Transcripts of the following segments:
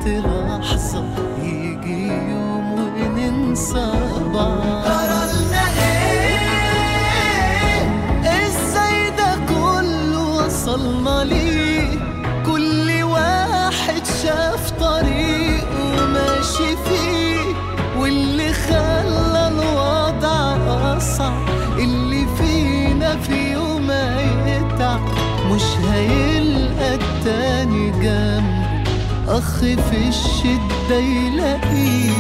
لحظة يجي يوم وننسى بعض قررنا ايه ازاي ده كله وصلنا ليه كل واحد شاف طريقه وماشي فيه واللي خلى الوضع أصعب اللي فينا في يوم هيتعب مش هيلقى التاني جنبه أخ في الشدة يلاقيه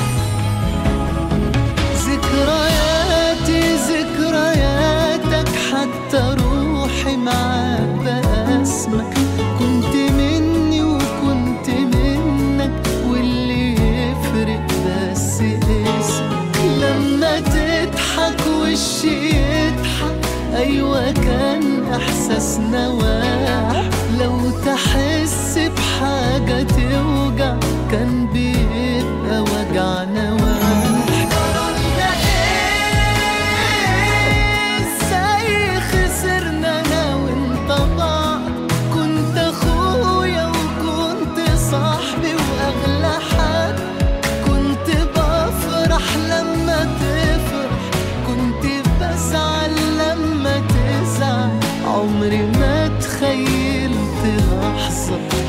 ذكرياتي ذكرياتك حتى روحي معاك بقى اسمك كنت مني وكنت منك واللي يفرق بس اسمك لما تضحك وشي يضحك ايوه كان احساسنا واحد لو تحس بحاجة توجع كان بيبقى وجعنا واحد قررنا ايه ازاي خسرنا انا وانت بعض كنت اخويا وكنت صاحبي واغلى حد كنت بفرح لما تفرح كنت بزعل لما تزعل عمري ما تخيلت لحظة